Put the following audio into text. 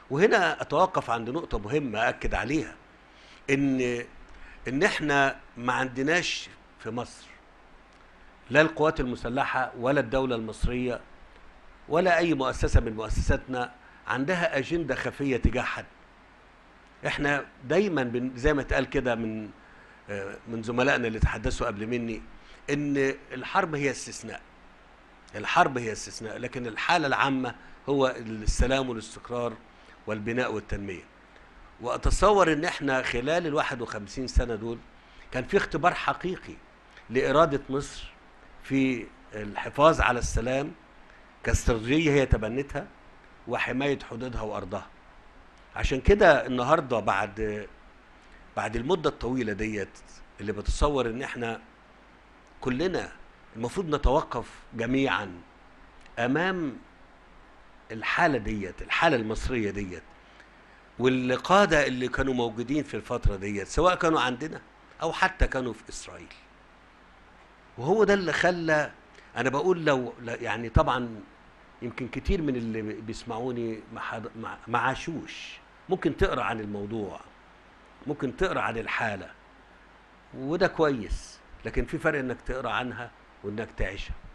وهنا اتوقف عند نقطه مهمه اكد عليها ان ان احنا ما عندناش في مصر لا القوات المسلحه ولا الدوله المصريه ولا اي مؤسسه من مؤسساتنا عندها اجنده خفيه تجاه حد احنا دايما بن زي ما اتقال كده من آه، من زملائنا اللي تحدثوا قبل مني ان الحرب هي استثناء الحرب هي استثناء لكن الحاله العامه هو السلام والاستقرار والبناء والتنميه واتصور ان احنا خلال ال 51 سنه دول كان في اختبار حقيقي لاراده مصر في الحفاظ على السلام كاستراتيجيه هي تبنتها وحمايه حدودها وارضها عشان كده النهارده بعد بعد المده الطويله ديت اللي بتصور ان احنا كلنا المفروض نتوقف جميعا امام الحاله ديت الحاله المصريه ديت والقاده اللي كانوا موجودين في الفتره ديت سواء كانوا عندنا او حتى كانوا في اسرائيل وهو ده اللي خلى انا بقول لو لا- يعني طبعا يمكن كتير من اللي بيسمعوني ما حد- ما- ما عاشوش ممكن تقرا عن الموضوع ممكن تقرا عن الحاله وده كويس لكن في فرق انك تقرا عنها وانك تعيشها